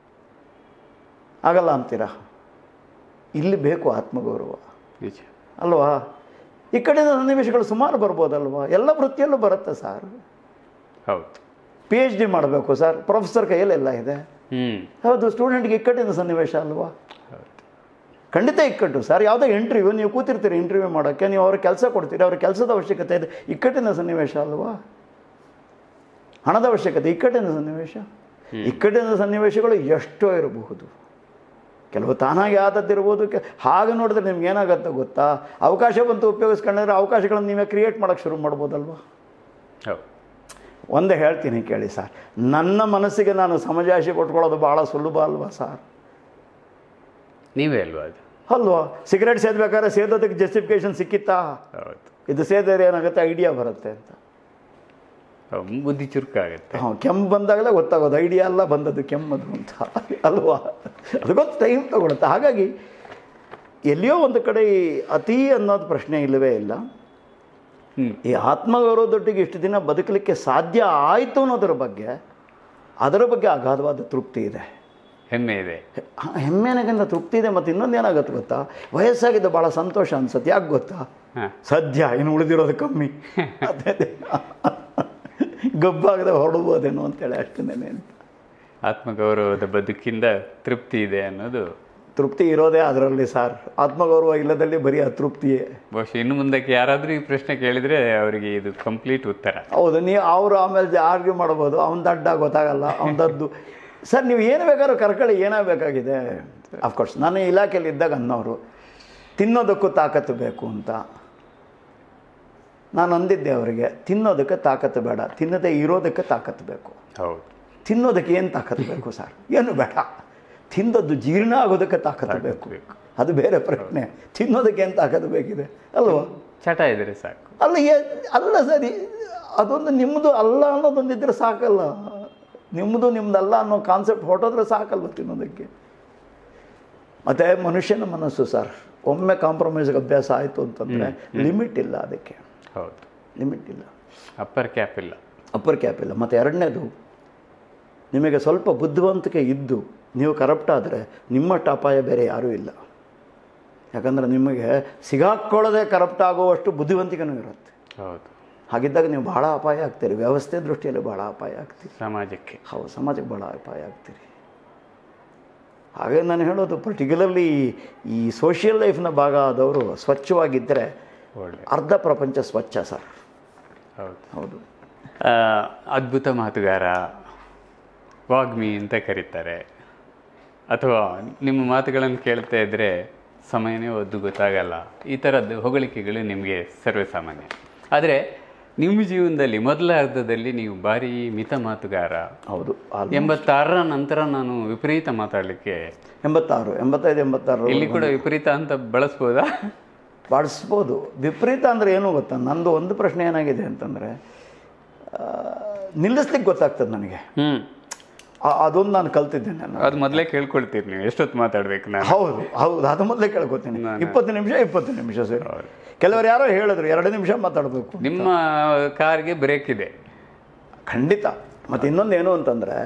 ಆಗಲ್ಲ ಅಂತೀರಾ ಇಲ್ಲಿ ಬೇಕು ಆತ್ಮಗೌರವ ನಿಜ ಅಲ್ವಾ ಇಕ್ಕಟ್ಟಿನ ಸನ್ನಿವೇಶಗಳು ಸುಮಾರು ಬರ್ಬೋದಲ್ವಾ ಎಲ್ಲ ವೃತ್ತಿಯಲ್ಲೂ ಬರುತ್ತೆ ಸರ್ ಹೌದು ಪಿ ಎಚ್ ಡಿ ಮಾಡಬೇಕು ಸರ್ ಪ್ರೊಫೆಸರ್ ಕೈಯಲ್ಲೆಲ್ಲ ಇದೆ ಹ್ಮ್ ಹೌದು ಸ್ಟೂಡೆಂಟ್ಗೆ ಇಕ್ಕಟ್ಟಿನ ಸನ್ನಿವೇಶ ಅಲ್ವಾ ಹೌದು ಖಂಡಿತ ಇಕ್ಕಟ್ಟು ಸರ್ ಯಾವುದೋ ಇಂಟರ್ವ್ಯೂ ನೀವು ಕೂತಿರ್ತೀರಿ ಇಂಟರ್ವ್ಯೂ ಮಾಡೋಕ್ಕೆ ನೀವು ಅವ್ರಿಗೆ ಕೆಲಸ ಕೊಡ್ತೀರಿ ಅವ್ರ ಕೆಲಸದ ಅವಶ್ಯಕತೆ ಇದೆ ಇಕ್ಕಟ್ಟಿನ ಸನ್ನಿವೇಶ ಅಲ್ವಾ ಹಣದ ಅವಶ್ಯಕತೆ ಇಕ್ಕಟ್ಟಿನ ಸನ್ನಿವೇಶ ಇಕ್ಕಟ್ಟಿನ ಸನ್ನಿವೇಶಗಳು ಎಷ್ಟೋ ಇರಬಹುದು ಕೆಲವು ತಾನಾಗಿ ಆದದ್ದಿರ್ಬೋದು ಕೆ ಹಾಗೆ ನೋಡಿದ್ರೆ ನಿಮ್ಗೆ ಏನಾಗುತ್ತೆ ಗೊತ್ತಾ ಅವಕಾಶ ಬಂತು ಉಪಯೋಗಿಸ್ಕೊಂಡ್ರೆ ಅವಕಾಶಗಳನ್ನು ನೀವೇ ಕ್ರಿಯೇಟ್ ಮಾಡೋಕ್ಕೆ ಶುರು ಮಾಡ್ಬೋದಲ್ವಾ ಹೌದು ಒಂದೇ ಹೇಳ್ತೀನಿ ಕೇಳಿ ಸರ್ ನನ್ನ ಮನಸ್ಸಿಗೆ ನಾನು ಸಮಜಾಯಿಷಿ ಕೊಟ್ಕೊಳ್ಳೋದು ಭಾಳ ಸುಲಭ ಅಲ್ವಾ ಸರ್ ನೀವೇ ಅಲ್ವಾ ಅದು ಅಲ್ವಾ ಸಿಗರೇಟ್ ಸೇದಬೇಕಾದ್ರೆ ಸೇದೋದಕ್ಕೆ ಜಸ್ಟಿಫಿಕೇಶನ್ ಸಿಕ್ಕಿತ್ತಾ ಹೌದು ಇದು ಸೇದಿದ್ರೆ ಏನಾಗುತ್ತೆ ಐಡಿಯಾ ಬರುತ್ತೆ ಅಂತ ಬುದ್ಧಿ ಚುರುಕಾಗುತ್ತೆ ಹಾಂ ಕೆಮ್ಮು ಬಂದಾಗಲೇ ಗೊತ್ತಾಗೋದು ಐಡಿಯಾ ಎಲ್ಲ ಬಂದದ್ದು ಕೆಮ್ಮದು ಅಂತ ಅಲ್ವಾ ಅದಕ್ಕೊಂದು ಟೈಮ್ ತಗೊಳುತ್ತೆ ಹಾಗಾಗಿ ಎಲ್ಲಿಯೋ ಒಂದು ಕಡೆ ಈ ಅತಿ ಅನ್ನೋದು ಪ್ರಶ್ನೆ ಇಲ್ಲವೇ ಇಲ್ಲ ಹ್ಞೂ ಈ ಆತ್ಮಗೌರವದೊಟ್ಟಿಗೆ ಇಷ್ಟು ದಿನ ಬದುಕಲಿಕ್ಕೆ ಸಾಧ್ಯ ಆಯಿತು ಅನ್ನೋದರ ಬಗ್ಗೆ ಅದರ ಬಗ್ಗೆ ಅಗಾಧವಾದ ತೃಪ್ತಿ ಇದೆ ಹೆಮ್ಮೆ ಇದೆ ಹೆ- ಹೆಮ್ಮೆನಗಿಂತ ತೃಪ್ತಿ ಇದೆ ಮತ್ತು ಇನ್ನೊಂದು ಏನಾಗುತ್ತೆ ಗೊತ್ತಾ ವಯಸ್ಸಾಗಿದ್ದು ಭಾಳ ಸಂತೋಷ ಅನ್ಸುತ್ತೆ ಯಾಕೆ ಗೊತ್ತಾ ಹಾಂ ಸದ್ಯ ಇನ್ನು ಉಳಿದಿರೋದು ಕಮ್ಮಿ ಅದೇ ಅದೇ. ಗಬ್ಬಾಗದೆ ಹೊರಡ್ಬೋದೇನೋ ಅಂತೇಳಿ ಅಷ್ಟೇನೆ ಅಂತ ಆತ್ಮಗೌರವದ ಬದುಕಿಂದ ತೃಪ್ತಿ ಇದೆ ಅನ್ನೋದು ತೃಪ್ತಿ ಇರೋದೇ ಅದರಲ್ಲಿ ಸರ್ ಆತ್ಮಗೌರವ ಇಲ್ಲದಲ್ಲಿ ಬರೀ ಅತೃಪ್ತಿಯೇ ಬಹುಶಃ ಇನ್ನು ಮುಂದಕ್ಕೆ ಯಾರಾದರೂ ಈ ಪ್ರಶ್ನೆ ಕೇಳಿದರೆ ಅವರಿಗೆ ಇದು ಕಂಪ್ಲೀಟ್ ಉತ್ತರ ಹೌದು ನೀವು ಅವರು ಆಮೇಲೆ ಆರ್ಗ್ಯೂ ಮಾಡ್ಬೋದು ಅವ್ನ ದಡ್ಡ ಗೊತ್ತಾಗಲ್ಲ ಅವನದ್ದು ಸರ್ ನೀವು ಏನು ಬೇಕಾದ್ರೂ ಕರ್ಕೊಳ್ಳಿ ಏನಾಗಬೇಕಾಗಿದೆ ಅಫ್ಕೋರ್ಸ್ ನಾನು ಇಲಾಖೆಯಲ್ಲಿ ಇದ್ದಾಗ ಅನ್ನೋರು ತಿನ್ನೋದಕ್ಕೂ ತಾಕತ್ತು ಬೇಕು ಅಂತ ನಾನು ಅಂದಿದ್ದೆ ಅವರಿಗೆ ತಿನ್ನೋದಕ್ಕೆ ತಾಕತ್ತು ಬೇಡ ತಿನ್ನದೇ ಇರೋದಕ್ಕೆ ತಾಕತ್ತು ಬೇಕು ಹೌದು ತಿನ್ನೋದಕ್ಕೆ ಏನು ತಾಕತ್ತು ಬೇಕು ಸರ್ ಏನು ಬೇಡ ತಿಂದದ್ದು ಜೀರ್ಣ ಆಗೋದಕ್ಕೆ ತಾಕತ್ತು ಬೇಕು ಬೇಕು. ಅದು ಬೇರೆ ಪ್ರಶ್ನೆ ತಿನ್ನೋದಕ್ಕೆ ಏನು ತಾಕತ್ತು ಬೇಕಿದೆ ಅಲ್ವಾ ಚಟ ಇದ್ರೆ ಸಾಕು ಅಲ್ಲ ಏ- ಅಲ್ಲ ಸರಿ ಅದೊಂದು ನಿಮ್ಮದು ಅಲ್ಲ ಅನ್ನೋದೊಂದಿದ್ರೆ ಸಾಕಲ್ಲ ನಿಮ್ಮದು ನಿಮ್ದಲ್ಲ ಅನ್ನೋ ಕಾನ್ಸೆಪ್ಟ್ ಹೊರಟೋದ್ರೆ ಸಾಕಲ್ವ ತಿನ್ನೋದಕ್ಕೆ ಮತ್ತು ಮನುಷ್ಯನ ಮನಸ್ಸು ಸರ್ ಒಮ್ಮೆ ಕಾಂಪ್ರಮೈಸ್ಗೆ ಅಭ್ಯಾಸ ಆಯಿತು ಅಂತಂದರೆ ಲಿಮಿಟ್ ಇಲ್ಲ ಅದಕ್ಕೆ ಹೌದು ಲಿಮಿಟ್ ಇಲ್ಲ ಅಪ್ಪರ್ ಕ್ಯಾಪ್ ಇಲ್ಲ ಅಪ್ಪರ್ ಕ್ಯಾಪ್ ಇಲ್ಲ ಮತ್ತು ಎರಡನೇದು ನಿಮಗೆ ಸ್ವಲ್ಪ ಬುದ್ಧಿವಂತಿಕೆ ಇದ್ದು ನೀವು ಕರಪ್ಟ್ ಆದರೆ ನಿಮ್ಮಷ್ಟು ಅಪಾಯ ಬೇರೆ ಯಾರೂ ಇಲ್ಲ ಯಾಕಂದರೆ ನಿಮಗೆ ಸಿಗಾಕ್ಕೊಳ್ಳದೆ ಕರಪ್ಟ್ ಆಗುವಷ್ಟು ಬುದ್ಧಿವಂತಿಕೆನೂ ಇರುತ್ತೆ ಹೌದು ಹಾಗಿದ್ದಾಗ ನೀವು ಭಾಳ ಅಪಾಯ ಆಗ್ತೀರಿ ವ್ಯವಸ್ಥೆ ದೃಷ್ಟಿಯಲ್ಲಿ ಭಾಳ ಅಪಾಯ ಆಗ್ತೀರಿ ಸಮಾಜಕ್ಕೆ ಹೌದು ಸಮಾಜಕ್ಕೆ ಭಾಳ ಅಪಾಯ ಆಗ್ತೀರಿ ಹಾಗೆ ನಾನು ಹೇಳೋದು ಪರ್ಟಿಕ್ಯುಲರ್ಲಿ ಈ ಸೋಷಿಯಲ್ ಲೈಫ್ನ ಭಾಗ ಆದವರು ಸ್ವಚ್ಛವಾಗಿದ್ದರೆ ಒಳ್ಳೆ ಅರ್ಧ ಪ್ರಪಂಚ ಸ್ವಚ್ಛ ಸರ್ ಹೌದು ಹೌದು ಆ, ಅದ್ಭುತ ಮಾತುಗಾರ ವಾಗ್ಮಿ ಅಂತ ಕರೀತಾರೆ ಅಥವಾ ನಿಮ್ಮ ಮಾತುಗಳನ್ನು ಕೇಳ್ತಾ ಇದ್ದರೆ ಸಮಯನೇ ಒದ್ದು ಗೊತ್ತಾಗಲ್ಲ ಈ ಥರದ್ದು ಹೊಗಳಿಕೆಗಳು ನಿಮಗೆ ಸರ್ವೇಸಾಮಾನ್ಯ ಆದರೆ ನಿಮ್ಮ ಜೀವನದಲ್ಲಿ ಮೊದಲ ಅರ್ಧದಲ್ಲಿ ನೀವು ಭಾರಿ ಮಿತ ಮಾತುಗಾರ ಹೌದು ಆಲ್- ಎಂಬತ್ತಾರರ ನಂತರ ನಾನು ವಿಪರೀತ ಮಾತಾಡಲಿಕ್ಕೆ ಎಂಬತ್ತಾರು ಎಂಬತ್ತೈದು ಎಂಬತ್ತಾರು ಇಲ್ಲಿ ಕೂಡ ವಿಪರೀತ ಅಂತ ಬಳಸ್ಬೋದಾ ಬಾಡಿಸ್ಬೋದು ವಿಪರೀತ ಅಂದರೆ ಏನು ಗೊತ್ತಾ ನಂದು ಒಂದು ಪ್ರಶ್ನೆ ಏನಾಗಿದೆ ಅಂತಂದರೆ ನಿಲ್ಲಿಸ್ಲಿಕ್ಕೆ ಗೊತ್ತಾಗ್ತದೆ ನನಗೆ ಹ್ಞೂ ಆ- ಅದೊಂದು ನಾನು ಕಲ್ತಿದ್ದೇನೆ ನಾನು ಅದು ಮೊದಲೇ ಕೇಳ್ಕೊಳ್ತೀರಿ ನೀವು ಎಷ್ಟೊತ್ತು ಮಾತಾಡ್ಬೇಕು ನಾನು ಹೌದು ಹೌದು ಅದು ಮೊದಲೇ ಕೇಳ್ಕೊತೀನಿ ಇಪ್ಪತ್ತು ನಿಮಿಷ ಇಪ್ಪತ್ತು ನಿಮಿಷ ಸರಿ ಕೆಲವರು ಯಾರೋ ಹೇಳಿದ್ರು ಎರಡು ನಿಮಿಷ ಮಾತಾಡಬೇಕು ನಿಮ್ಮ ಕಾರ್ಗೆ ಬ್ರೇಕ್ ಇದೆ ಖಂಡಿತ ಮತ್ತು ಇನ್ನೊಂದು ಏನು ಅಂತಂದರೆ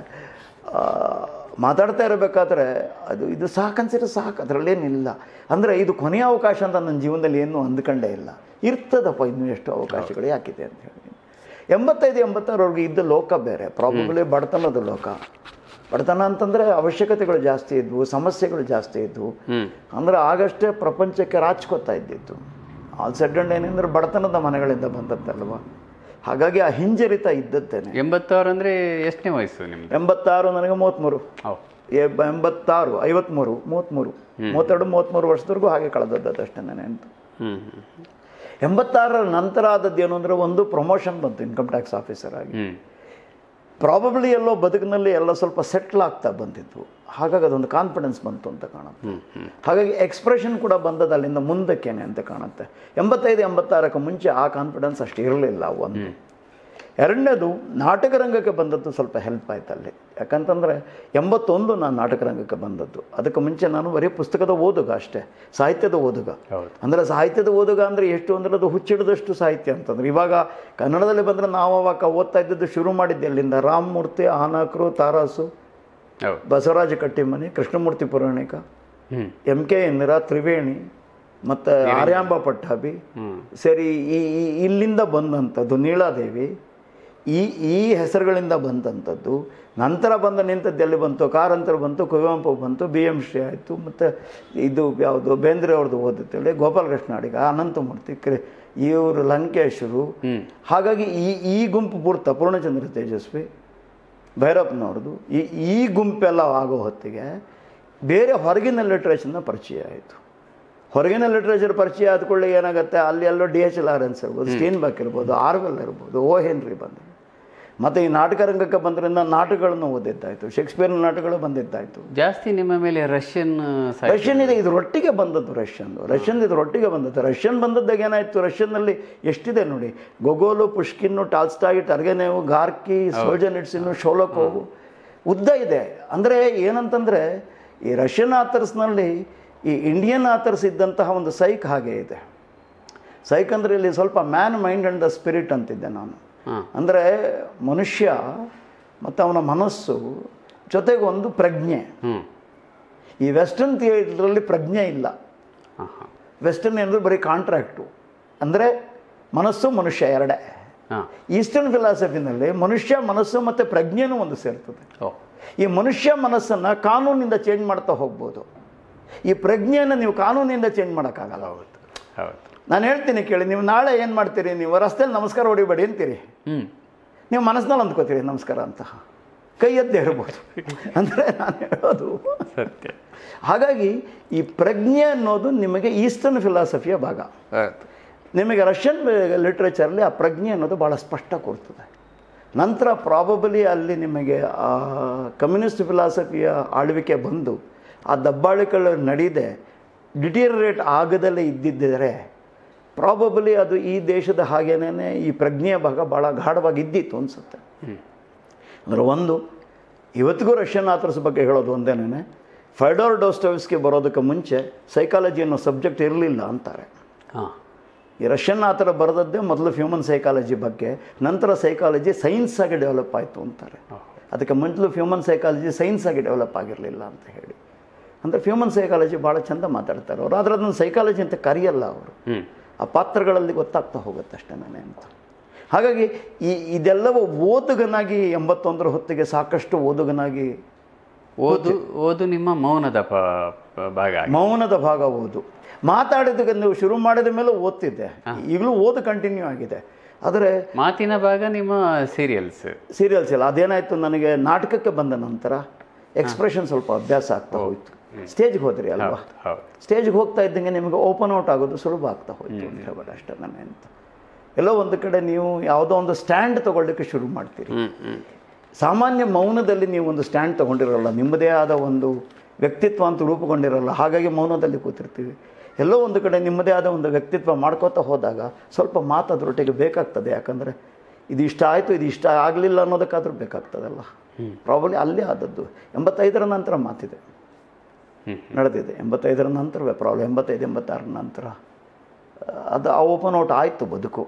ಮಾತಾಡ್ತಾ ಇರಬೇಕಾದ್ರೆ ಅದು ಇದು ಸಾಕನ್ಸಿದ್ರೆ ಸಾಕು ಅದರಲ್ಲೇನಿಲ್ಲ ಅಂದರೆ ಇದು ಕೊನೆಯ ಅವಕಾಶ ಅಂತ ನನ್ನ ಜೀವನದಲ್ಲಿ ಏನೂ ಅಂದ್ಕೊಂಡೇ ಇಲ್ಲ ಇರ್ತದಪ್ಪ ಇನ್ನೂ ಎಷ್ಟು ಅವಕಾಶಗಳು ಯಾಕಿದೆ ಅಂತ ಹೇಳಿ ಎಂಬತ್ತೈದು ಎಂಬತ್ತಾರವ್ರಿಗೆ ಇದ್ದ ಲೋಕ ಬೇರೆ ಪ್ರಾಬಬ್ಲಿ ಬಡತನದ ಲೋಕ ಬಡತನ ಅಂತಂದರೆ ಅವಶ್ಯಕತೆಗಳು ಜಾಸ್ತಿ ಇದ್ವು ಸಮಸ್ಯೆಗಳು ಜಾಸ್ತಿ ಇದ್ವು ಹ್ಞೂ ಅಂದರೆ ಆಗಷ್ಟೇ ಪ್ರಪಂಚಕ್ಕೆ ರಾಚ್ಕೋತಾ ಇದ್ದಿತ್ತು ಆಲ್ ಸೆಡ್ ಅಂಡ್ ಏನಂದ್ರೆ ಬಡತನದ ಮನೆಗಳಿಂದ ಬಂದದ್ದಲ್ವ ಹಾಗಾಗಿ ಆ ಹಿಂಜರಿತ ಇದ್ದದ್ದೇನೆ ಎಂಬತ್ತಾರು ಅಂದರೆ ಎಷ್ಟನೇ ವಯಸ್ಸು ನಿಮ್ದು ಎಂಬತ್ತಾರು ನನಗೆ ಮೂವತ್ತ್ಮೂರು ಹೌದು ಎ- ಎಂಬತ್ತಾರು ಐವತ್ತ್ಮೂರು ಮೂವತ್ತ್ಮೂರು ಮೂವತ್ತೆರಡು ಮೂವತ್ತ್ಮೂರು ವರ್ಷದವರೆಗೂ ಹಾಗೆ ಕಳೆದದ್ದು ಅಷ್ಟೇ ನಾನು ಅಂತ ಹ್ಞೂ ಎಂಬತ್ತಾರರ ನಂತರ ಆದದ್ದು ಏನು ಅಂದರೆ ಒಂದು ಪ್ರಮೋಷನ್ ಬಂತು ಇನ್ಕಮ್ ಟ್ಯಾಕ್ಸ್ ಆಫೀಸರ್ ಆಗಿ ಹ್ಞೂ ಪ್ರಾಬಬ್ಲಿ ಎಲ್ಲೋ ಬದುಕಿನಲ್ಲಿ ಎಲ್ಲ ಸ್ವಲ್ಪ ಸೆಟ್ಲ್ ಆಗ್ತಾ ಬಂದಿತ್ತು ಹಾಗಾಗಿ ಅದೊಂದು ಕಾನ್ಫಿಡೆನ್ಸ್ ಬಂತು ಅಂತ ಕಾಣುತ್ತೆ ಹ್ಞೂ ಹ್ಞೂ ಹಾಗಾಗಿ ಎಕ್ಸ್ಪ್ರೆಷನ್ ಕೂಡ ಬಂದದ್ದು ಅಲ್ಲಿಂದ ಮುಂದಕ್ಕೇನೆ ಅಂತ ಕಾಣುತ್ತೆ ಎಂಬತ್ತೈದು ಎಂಬತ್ತಾರಕ್ಕೆ ಮುಂಚೆ ಆ ಕಾನ್ಫಿಡೆನ್ಸ್ ಅಷ್ಟು ಇರಲಿಲ್ಲ ಒಂದು ಎರಡನೇದು ನಾಟಕ ರಂಗಕ್ಕೆ ಬಂದದ್ದು ಸ್ವಲ್ಪ ಹೆಲ್ಪ್ ಆಯ್ತು ಅಲ್ಲಿ ಯಾಕಂತಂದರೆ ಎಂಬತ್ತೊಂದು ನಾನು ನಾಟಕ ರಂಗಕ್ಕೆ ಬಂದದ್ದು ಅದಕ್ಕೆ ಮುಂಚೆ ನಾನು ಬರೀ ಪುಸ್ತಕದ ಓದುಗ ಅಷ್ಟೇ ಸಾಹಿತ್ಯದ ಓದುಗ ಹೌದು ಅಂದರೆ ಸಾಹಿತ್ಯದ ಓದುಗ ಅಂದರೆ ಎಷ್ಟು ಅಂದರೆ ಅದು ಹುಚ್ಚಿಡಿದಷ್ಟು ಸಾಹಿತ್ಯ ಅಂತಂದ್ರೆ ಇವಾಗ ಕನ್ನಡದಲ್ಲಿ ಬಂದರೆ ನಾವು ಅವಾಗ ಓದ್ತಾ ಇದ್ದದ್ದು ಶುರು ಮಾಡಿದ್ದೆ ಅಲ್ಲಿಂದ ರಾಮಮೂರ್ತಿ ಆನಾಕ್ರು ತಾರಾಸು ಹೌದು ಬಸವರಾಜ ಕಟ್ಟಿಮನಿ ಕೃಷ್ಣಮೂರ್ತಿ ಪುರಾಣಿಕ ಹ್ಞೂ ಎಂ ಕೆ ಇಂದಿರಾ ತ್ರಿವೇಣಿ ಮತ್ತು ಆರ್ಯಾಂಬ ಪಟ್ಟಾಭಿ ಹ್ಞೂ ಸರಿ ಈ ಈ- ಇಲ್ಲಿಂದ ಬಂದಂಥದ್ದು ನೀಳಾದೇವಿ ಈ ಈ ಹೆಸರುಗಳಿಂದ ಬಂದಂಥದ್ದು ನಂತರ ಬಂದ ನಿಂತದ್ದು ಎಲ್ಲಿ ಬಂತು ಕಾರಂತರ ಬಂತು ಕುವೆಂಪು ಬಂತು ಬಿ ಎಂ ಶ್ರೀ ಆಯಿತು ಮತ್ತು ಇದು ಯಾವುದು ಬೇಂದ್ರೆ ಅವ್ರದ್ದು ಓದುತ್ತೇಳಿ ಗೋಪಾಲಕೃಷ್ಣ ಅಡಿಗ ಅನಂತಮೂರ್ತಿ ಕ್ರಿ ಇವರು ಲಂಕೇಶರು ಹ್ಞೂ ಹಾಗಾಗಿ ಈ ಈ ಗುಂಪು ಪೂರ್ತ ಪೂರ್ಣಚಂದ್ರ ತೇಜಸ್ವಿ ಭೈರಪ್ಪನವ್ರದ್ದು ಈ ಈ ಗುಂಪೆಲ್ಲ ಆಗೋ ಹೊತ್ತಿಗೆ ಬೇರೆ ಹೊರಗಿನ ಲಿಟ್ರೇಚರ್ನ ಪರಿಚಯ ಆಯಿತು ಹೊರಗಿನ ಲಿಟ್ರೇಚರ್ ಪರಿಚಯ ಆದ ಕೂಡಲೇ ಏನಾಗುತ್ತೆ ಅಲ್ಲಿ ಎಲ್ಲೋ ಡಿ ಎಚ್ ಎಲ್ ಆರ್ ಎನ್ಸ್ ಇರ್ಬೋದು ಸ್ಟೀನ್ ಬಾಕ್ ಇರ್ಬೋದು ಆರ್ವೆಲ್ ಇರ್ಬೋದು ಓ ಹೆನ್ರಿ ಬಂದರು ಮತ್ತು ಈ ನಾಟಕ ರಂಗಕ್ಕೆ ಬಂದ್ರಿಂದ ನಾಟಕಗಳನ್ನು ಓದಿದ್ದಾಯಿತು ಶೇಕ್ಸ್ಪಿಯರ್ನ ನಾಟಕಗಳು ಬಂದಿದ್ದಾಯಿತು ಜಾಸ್ತಿ ನಿಮ್ಮ ಮೇಲೆ ರಷ್ಯನ್ ಸಾಹಿತ್ಯ ರಷ್ಯನ್ ಇದೆ ಇದರೊಟ್ಟಿಗೆ ಬಂದದ್ದು ರಷ್ಯನ್ ರಷ್ಯನ್ ಇದರೊಟ್ಟಿಗೆ ಬಂದದ್ದು ರಷ್ಯನ್ ಬಂದದ್ದಾಗ ಏನಾಯಿತು ರಷ್ಯನ್ನಲ್ಲಿ ಎಷ್ಟಿದೆ ನೋಡಿ ಗೊಗೋಲು ಪುಷ್ಕಿನ್ನು ಟಾಲ್ಸ್ಟಾಯಿ ಟರ್ಗೆನೇವು ಗಾರ್ಕಿ ಸೋಲ್ಜನಿಟ್ಸಿನ್ನು ಶೋಲಕೋವು ಉದ್ದ ಇದೆ ಅಂದರೆ ಏನಂತಂದರೆ ಈ ರಷ್ಯನ್ ಆಥರ್ಸ್ನಲ್ಲಿ ಈ ಇಂಡಿಯನ್ ಆಥರ್ಸ್ ಇದ್ದಂತಹ ಒಂದು ಸೈಕ್ ಹಾಗೆ ಇದೆ ಸೈಕ್ ಅಂದರೆ ಇಲ್ಲಿ ಸ್ವಲ್ಪ man mind and the spirit ಅಂತಿದ್ದೆ ನಾನು ಹಾಂ ಅಂದರೆ ಮನುಷ್ಯ ಮತ್ತು ಅವನ ಮನಸ್ಸು ಜೊತೆಗೆ ಒಂದು ಪ್ರಜ್ಞೆ ಹ್ಞೂ ಈ ವೆಸ್ಟರ್ನ್ ಥಿಯೇಟ್ರಲ್ಲಿ ಪ್ರಜ್ಞೆ ಇಲ್ಲ ಹಾಂ ಹಾಂ ವೆಸ್ಟರ್ನ್ ಏನಂದ್ರೆ ಬರೀ ಕಾಂಟ್ರಾಕ್ಟು ಅಂದರೆ ಮನಸ್ಸು ಮನುಷ್ಯ ಎರಡೇ ಹಾಂ ಈಸ್ಟರ್ನ್ ಫಿಲಾಸಫಿನಲ್ಲಿ ಮನುಷ್ಯ ಮನಸ್ಸು ಮತ್ತು ಪ್ರಜ್ಞೆನೂ ಒಂದು ಸೇರ್ತದೆ ಓ ಈ ಮನುಷ್ಯ ಮನಸ್ಸನ್ನು ಕಾನೂನಿಂದ ಚೇಂಜ್ ಮಾಡ್ತಾ ಹೋಗ್ಬೋದು ಈ ಪ್ರಜ್ಞೆಯನ್ನು ನೀವು ಕಾನೂನಿಂದ ಚೇಂಜ್ ಮಾಡೋಕ್ಕಾಗಲ್ಲ ಹೌದು ಹೌದು ನಾನು ಹೇಳ್ತೀನಿ ಕೇಳಿ ನೀವು ನಾಳೆ ಏನು ಮಾಡ್ತೀರಿ ನೀವು ರಸ್ತೆಯಲ್ಲಿ ನಮಸ್ಕಾರ ಹೊಡಿಬೇಡಿ ಅಂತೀರಿ ಹ್ಞೂ ನೀವು ಮನಸ್ಸಿನಲ್ಲಿ ಅಂದ್ಕೋತೀರಿ ನಮಸ್ಕಾರ ಅಂತ ಕೈ ಎದ್ದೇ ಇರ್ಬೋದು ಅಂದರೆ ನಾನು ಹೇಳೋದು ಸತ್ಯ ಹಾಗಾಗಿ ಈ ಪ್ರಜ್ಞೆ ಅನ್ನೋದು ನಿಮಗೆ ಈಸ್ಟರ್ನ್ ಫಿಲಾಸಫಿಯ ಭಾಗ ಹೌದು ನಿಮಗೆ ರಷ್ಯನ್ ಲಿಟ್ರೇಚರಲ್ಲಿ ಆ ಪ್ರಜ್ಞೆ ಅನ್ನೋದು ಭಾಳ ಸ್ಪಷ್ಟ ಕೊಡ್ತದೆ ನಂತರ ಪ್ರಾಬಬಲಿ ಅಲ್ಲಿ ನಿಮಗೆ ಆ ಕಮ್ಯುನಿಸ್ಟ್ ಫಿಲಾಸಫಿಯ ಆಳ್ವಿಕೆ ಬಂದು ಆ ದಬ್ಬಾಳಿಕೆಗಳು ನಡೀದೆ ಡಿಟೀರಿಯರೇಟ್ ಆಗದಲ್ಲೇ ಇದ್ದಿದ್ದರೆ ಪ್ರಾಬಬಲಿ ಅದು ಈ ದೇಶದ ಹಾಗೇನೇ ಈ ಪ್ರಜ್ಞೆಯ ಭಾಗ ಭಾಳ ಗಾಢವಾಗಿ ಇದ್ದಿತ್ತು ಅನಿಸುತ್ತೆ ಅಂದರೆ ಒಂದು ಇವತ್ತಿಗೂ ರಷ್ಯನ್ ಆಥರ್ಸ್ ಬಗ್ಗೆ ಹೇಳೋದು ಒಂದೇನೇ ಫೈಡೋರ್ ಡೋಸ್ಟೋವ್ಸ್ಗೆ ಬರೋದಕ್ಕೆ ಮುಂಚೆ ಸೈಕಾಲಜಿ ಅನ್ನೋ ಸಬ್ಜೆಕ್ಟ್ ಇರಲಿಲ್ಲ ಅಂತಾರೆ ಹಾಂ ಈ ರಷ್ಯನ್ ಆ ಥರ ಬರೆದದ್ದೇ ಮೊದಲು ಹ್ಯೂಮನ್ ಸೈಕಾಲಜಿ ಬಗ್ಗೆ ನಂತರ ಸೈಕಾಲಜಿ ಸೈನ್ಸ್ ಆಗಿ ಡೆವಲಪ್ ಆಯಿತು ಅಂತಾರೆ ಅದಕ್ಕೆ ಮೊದಲು ಹ್ಯೂಮನ್ ಸೈಕಾಲಜಿ ಸೈನ್ಸ್ ಆಗಿ ಡೆವಲಪ್ ಆಗಿರಲಿಲ್ಲ ಅಂತ ಹೇಳಿ ಅಂದರೆ ಹ್ಯೂಮನ್ ಸೈಕಾಲಜಿ ಭಾಳ ಚಂದ ಮಾತಾಡ್ತಾರೆ ಅವರು ಆದರೆ ಅದನ್ನು ಸೈಕಾಲಜಿ ಅಂತ ಕರೆಯಲ್ಲ ಅವರು ಹ್ಞೂ ಆ ಪಾತ್ರಗಳಲ್ಲಿ ಗೊತ್ತಾಗ್ತಾ ಹೋಗುತ್ತೆ ಅಷ್ಟೇ ನಾನೇ ಅಂತ ಹಾಗಾಗಿ ಈ ಇದೆಲ್ಲವೂ ಓದುಗನಾಗಿ ಎಂಬತ್ತೊಂದರ ಹೊತ್ತಿಗೆ ಸಾಕಷ್ಟು ಓದುಗನಾಗಿ ಓದು ಓದು ನಿಮ್ಮ ಮೌನದ ಪ ಪ- ಭಾಗ ಆಗಿದೆ. ಮೌನದ ಭಾಗ ಓದು ಮಾತಾಡಿದ ನೀವು ಶುರು ಮಾಡಿದ ಮೇಲೆ ಓದ್ತಿದ್ದೆ ಈಗಲೂ ಓದು ಕಂಟಿನ್ಯೂ ಆಗಿದೆ ಆದರೆ ಮಾತಿನ ಭಾಗ ನಿಮ್ಮ ಸೀರಿಯಲ್ಸ್ ಸೀರಿಯಲ್ಸ್ ಇಲ್ಲ ಅದೇನಾಯಿತು ನನಗೆ ನಾಟಕಕ್ಕೆ ಬಂದ ನಂತರ ಎಕ್ಸ್ಪ್ರೆಷನ್ ಸ್ವಲ್ಪ ಅಭ್ಯಾಸ ಆಗ್ತಾ ಹೋಯಿತು ಸ್ಟೇಜ್ಗೆ ಹೋದ್ರಿ ಅಲ್ವಾ ಹೌದು ಸ್ಟೇಜ್ಗೆ ಹೋಗ್ತಾ ಇದ್ದಂಗೆ ನಿಮಗೆ ಓಪನ್ ಔಟ್ ಆಗೋದು ಸುಲಭ ಆಗ್ತಾ ಹೋಯಿತು ಅಂತ ಹೇಳ್ಬೇಡ ಅಷ್ಟೇ ನಾನೇ ಅಂತ ಎಲ್ಲೋ ಒಂದು ಕಡೆ ನೀವು ಯಾವುದೋ ಒಂದು ಸ್ಟ್ಯಾಂಡ್ ತಗೊಳ್ಳಿಕ್ಕೆ ಶುರು ಮಾಡ್ತೀರಿ ಹ್ಞೂ ಹ್ಞೂ ಸಾಮಾನ್ಯ ಮೌನದಲ್ಲಿ ನೀವು ಒಂದು ಸ್ಟ್ಯಾಂಡ್ ತಗೊಂಡಿರಲ್ಲ ನಿಮ್ಮದೇ ಆದ ಒಂದು ವ್ಯಕ್ತಿತ್ವ ಅಂತ ರೂಪುಗೊಂಡಿರಲ್ಲ ಹಾಗಾಗಿ ಮೌನದಲ್ಲಿ ಕೂತಿರ್ತೀವಿ ಎಲ್ಲೋ ಒಂದು ಕಡೆ ನಿಮ್ಮದೇ ಆದ ಒಂದು ವ್ಯಕ್ತಿತ್ವ ಮಾಡ್ಕೋತಾ ಹೋದಾಗ ಸ್ವಲ್ಪ ಮಾತು ಅದರೊಟ್ಟಿಗೆ ಬೇಕಾಗ್ತದೆ ಯಾಕಂದರೆ ಇದು ಇಷ್ಟ ಆಯಿತು ಇದು ಇಷ್ಟ ಆಗಲಿಲ್ಲ ಅನ್ನೋದಕ್ಕಾದ್ರೂ ಬೇಕಾಗ್ತದಲ್ಲ ಪ್ರಾಬಲಿ ಅಲ್ಲೇ ಆದದ್ದು ಎಂಬತ್ತೈದರ ನಂತರ ಮಾತಿದೆ ಹ್ಮ್. ನಡೆದಿದೆ ಎಂಬತ್ತೈದರ ನಂತರವೇ ಪ್ರಾಬ್ಲಮ್ ಎಂಬತ್ತೈದು ಎಂಬತ್ತಾರರ ನಂತರ ಆ, ಅದು ಆ ಓಪನ್ ಔಟ್ ಆಯಿತು ಬದುಕು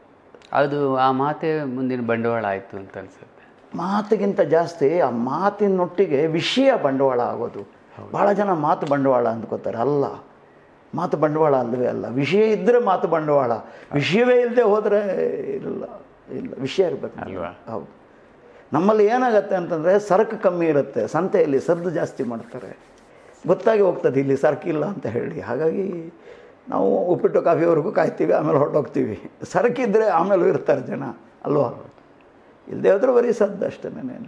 ಅದು ಆ ಮಾತೇ ಮುಂದಿನ ಬಂಡವಾಳ ಆಯಿತು ಅಂತ ಅನ್ಸುತ್ತೆ ಮಾತಿಗಿಂತ ಜಾಸ್ತಿ ಆ ಮಾತಿನೊಟ್ಟಿಗೆ ವಿಷಯ ಬಂಡವಾಳ ಆಗೋದು ಭಾಳ ಜನ ಮಾತು ಬಂಡವಾಳ ಅಂದ್ಕೋತಾರೆ ಅಲ್ಲ ಮಾತು ಬಂಡವಾಳ ಅಲ್ಲವೇ ಅಲ್ಲ ವಿಷಯ ಇದ್ದರೆ ಮಾತು ಬಂಡವಾಳ ವಿಷಯವೇ ಇಲ್ಲದೆ ಹೋದರೆ ಇಲ್ಲ ಇಲ್ಲ ವಿಷಯ ಇರಬೇಕು ಅಲ್ವಾ? ಹೌದು ನಮ್ಮಲ್ಲಿ ಏನಾಗತ್ತೆ ಅಂತಂದರೆ ಸರಕು ಕಮ್ಮಿ ಇರುತ್ತೆ ಸಂತೆಯಲ್ಲಿ ಸದ್ದು ಜಾಸ್ತಿ ಮಾಡ್ತಾರೆ ಗೊತ್ತಾಗಿ ಹೋಗ್ತದೆ ಇಲ್ಲಿ ಸರಕಿಲ್ಲ ಅಂತ ಹೇಳಿ ಹಾಗಾಗಿ ನಾವು ಉಪ್ಪಿಟ್ಟು ಕಾಫಿವರೆಗೂ ಕಾಯ್ತೀವಿ ಆಮೇಲೆ ಹೊರಟೋಗ್ತೀವಿ ಸರಕಿದ್ದರೆ ಆಮೇಲೂ ಇರ್ತಾರೆ ಜನ ಅಲ್ವಾ ಇಲ್ಲದೆ ಹೋದ್ರೆ ಬರೀ ಸದ್ದು ಅಷ್ಟೇ ನಾನೇನು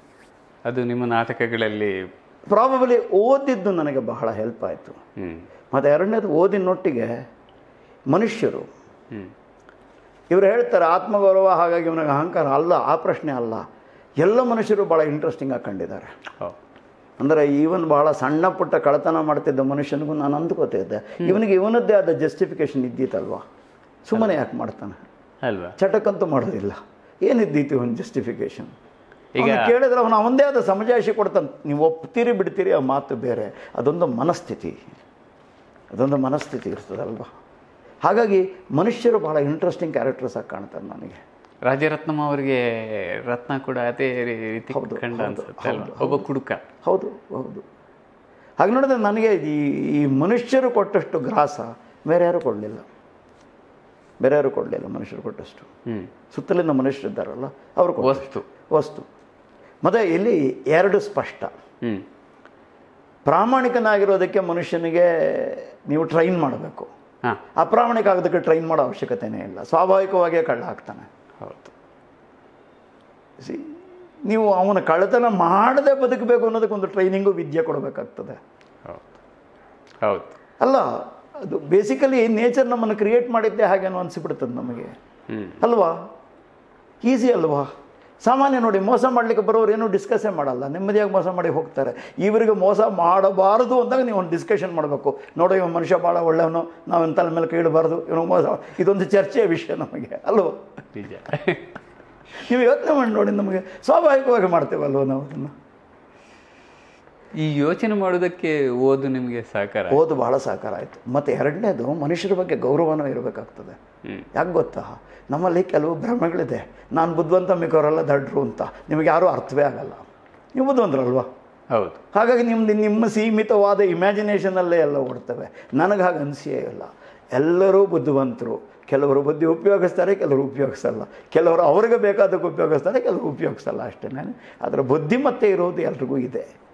ಅದು ನಿಮ್ಮ ನಾಟಕಗಳಲ್ಲಿ ಪ್ರಾಬಬಲಿ ಓದಿದ್ದು ನನಗೆ ಬಹಳ ಹೆಲ್ಪ್ ಆಯಿತು ಹ್ಞೂ ಮತ್ತು ಎರಡನೇದು ಓದಿನೊಟ್ಟಿಗೆ ಮನುಷ್ಯರು ಹ್ಞೂ ಇವರು ಹೇಳ್ತಾರೆ ಆತ್ಮಗೌರವ ಹಾಗಾಗಿ ಇವನಿಗೆ ಅಹಂಕಾರ ಅಲ್ಲ ಆ ಪ್ರಶ್ನೆ ಅಲ್ಲ ಎಲ್ಲ ಮನುಷ್ಯರು ಭಾಳ ಇಂಟ್ರೆಸ್ಟಿಂಗ್ ಆಗಿ ಕಂಡಿದ್ದಾರೆ ಓ ಅಂದರೆ ಈವನ್ ಬಹಳ ಸಣ್ಣ ಪುಟ್ಟ ಕಳತನ ಮಾಡ್ತಿದ್ದ ಮನುಷ್ಯನಿಗೂ ನಾನು ಅಂದ್ಕೋತಿದ್ದೆ ಇವನಿಗೆ ಇವನದ್ದೇ ಆದ ಜಸ್ಟಿಫಿಕೇಶನ್ ಇದ್ದಿತ್ತಲ್ವಾ ಸುಮ್ಮನೆ ಯಾಕೆ ಮಾಡ್ತಾನೆ ಅಲ್ವಾ ಚಟಕ್ಕಂತೂ ಮಾಡೋದಿಲ್ಲ ಏನಿದ್ದೀತು ಇವನ್ ಜಸ್ಟಿಫಿಕೇಶನ್ ಈಗ- ಈಗ ಕೇಳಿದ್ರೆ ಅವನು ಅವನದೇ ಆದ ಸಮಜಾಯಿಷಿ ಕೊಡ್ತಾನೆ ನೀವು ಒಪ್ತೀರಿ ಬಿಡ್ತೀರಿ ಆ ಮಾತು ಬೇರೆ ಅದೊಂದು ಮನಸ್ಥಿತಿ ಅದೊಂದು ಮನಸ್ಥಿತಿ ಇರ್ತದಲ್ವಾ ಹಾಗಾಗಿ ಮನುಷ್ಯರು ಬಹಳ ಇಂಟ್ರೆಸ್ಟಿಂಗ್ ಕ್ಯಾರೆಕ್ಟರ್ಸ್ ಆಗಿ ಕಾಣ್ತಾರೆ ನನಗೆ ರಾಜರತ್ನಂ ಅವರಿಗೆ ರತ್ನ ಕೂಡ ಅದೇ ರೀತಿ ಹೌದು, ಕಂಡ ಹೌದು, ಅನ್ಸುತ್ತೆ ಅಲ್ವಾ ಹೌದು, ಒಬ್ಬ ಕುಡುಕ ಹೌದು ಹೌದು ಹಾಗೆ ನೋಡಿದ್ರೆ ನನಗೆ ಈ ಈ ಮನುಷ್ಯರು ಕೊಟ್ಟಷ್ಟು ಗ್ರಾಸ ಬೇರೆ ಯಾರು ಕೊಡಲಿಲ್ಲ ಬೇರೆ ಯಾರು ಕೊಡಲಿಲ್ಲ ಮನುಷ್ಯರು ಕೊಟ್ಟಷ್ಟು ಹ್ಞೂ ಸುತ್ತಲಿನ ಮನುಷ್ಯರಿದ್ದಾರಲ್ಲ ಅವರು ಕೊಟ್ಟಷ್ಟು. ವಸ್ತು ವಸ್ತು ಮತ್ತು ಇಲ್ಲಿ ಎರಡು ಸ್ಪಷ್ಟ ಹ್ಞೂ ಪ್ರಾಮಾಣಿಕನಾಗಿರೋದಕ್ಕೆ ಮನುಷ್ಯನಿಗೆ ನೀವು ಟ್ರೈನ್ ಮಾಡಬೇಕು ಹಾಂ ಅಪ್ರಾಮಾಣಿಕ ಆಗೋದಕ್ಕೆ ಟ್ರೈನ್ ಮಾಡೋ ಅವಶ್ಯಕತೆನೇ ಇಲ್ಲ ಸ್ವಾಭಾವಿಕವಾಗಿಯೇ ಕಳ್ಳ ಆಗ್ತಾನೆ ಹೌದು ಸಿ ನೀವು ಅವನ ಕಳ್ಳತನ ಮಾಡದೆ ಬದುಕಬೇಕು ಅನ್ನೋದಕ್ಕೊಂದು ಟ್ರೈನಿಂಗು ವಿದ್ಯೆ ಕೊಡಬೇಕಾಗ್ತದೆ ಹೌದು ಹೌದು ಅಲ್ಲ ಅದು ಬೇಸಿಕಲಿ ನೇಚರ್ ನಮ್ಮನ್ನು ಕ್ರಿಯೇಟ್ ಮಾಡಿದ್ದೆ ಹಾಗೇನೋ ಅನಿಸಿಬಿಡ್ತದೆ ನಮಗೆ ಹ್ಞೂ ಅಲ್ವಾ ಈಸಿ ಅಲ್ವಾ ಸಾಮಾನ್ಯ ನೋಡಿ ಮೋಸ ಮಾಡಲಿಕ್ಕೆ ಬರೋರು ಏನೂ ಡಿಸ್ಕಸ್ಸೇ ಮಾಡಲ್ಲ ನೆಮ್ಮದಿಯಾಗಿ ಮೋಸ ಮಾಡಿ ಹೋಗ್ತಾರೆ ಇವರಿಗೆ ಮೋಸ ಮಾಡಬಾರದು ಅಂದಾಗ ನೀವು ಒಂದು ಡಿಸ್ಕಷನ್ ಮಾಡಬೇಕು ನೋಡೋ ಇವ ಮನುಷ್ಯ ಭಾಳ ಒಳ್ಳೆಯವನು ನಾವು ಇವನ ತಲೆ ಮೇಲೆ ಕೈ ಇಡಬಾರ್ದು ಇವನು ಮೋಸ ಇದೊಂದು ಚರ್ಚೆಯ ವಿಷಯ ನಮಗೆ ಅಲ್ವ ನಿಜ ನೀವು ಯೋಚನೆ ಮಾಡಿ ನೋಡಿ ನಮಗೆ ಸ್ವಾಭಾವಿಕವಾಗಿ ಮಾಡ್ತೇವಲ್ವ ನಾವು ಅದನ್ನು ಈ ಯೋಚನೆ ಮಾಡೋದಕ್ಕೆ ಓದು ನಿಮಗೆ ಸಹಕಾರ ಓದು ಬಹಳ ಸಹಕಾರ ಆಯಿತು ಮತ್ತು ಎರಡನೇದು ಮನುಷ್ಯರ ಬಗ್ಗೆ ಗೌರವನೂ ಇರಬೇಕಾಗ್ತದೆ ಹ್ಮ್. ಯಾಕೆ ಗೊತ್ತಾ ನಮ್ಮಲ್ಲಿ ಕೆಲವು ಭ್ರಮೆಗಳಿದೆ ನಾನು ಬುದ್ಧಿವಂತ ಮಿಕ್ಕವರೆಲ್ಲ ದಡ್ರು ಅಂತ ನಿಮಗೆ ಯಾರೂ ಅರ್ಥವೇ ಆಗಲ್ಲ ನೀವು ಬುದ್ಧಿವಂತರಲ್ವಾ ಹೌದು ಹಾಗಾಗಿ ನಿಮ್ಮದು ನಿಮ್ಮ ಸೀಮಿತವಾದ ಇಮ್ಯಾಜಿನೇಷನಲ್ಲೇ ಎಲ್ಲ ಓಡ್ತವೆ ನನಗೆ ಹಾಗೆ ಅನಿಸಿಯೇ ಇಲ್ಲ ಎಲ್ಲರೂ ಬುದ್ಧಿವಂತರು ಕೆಲವರು ಬುದ್ಧಿ ಉಪಯೋಗಿಸ್ತಾರೆ ಕೆಲವರು ಉಪಯೋಗಿಸಲ್ಲ ಕೆಲವರು ಅವ್ರಿಗೆ ಬೇಕಾದಕ್ಕೆ ಉಪಯೋಗಿಸ್ತಾರೆ ಕೆಲವರು ಉಪಯೋಗಿಸಲ್ಲ ಅಷ್ಟೇ ಅದರ ಬುದ್ಧಿಮತ್ತೆ ಇರೋದು ಎಲ್ರಿಗೂ ಇದೆ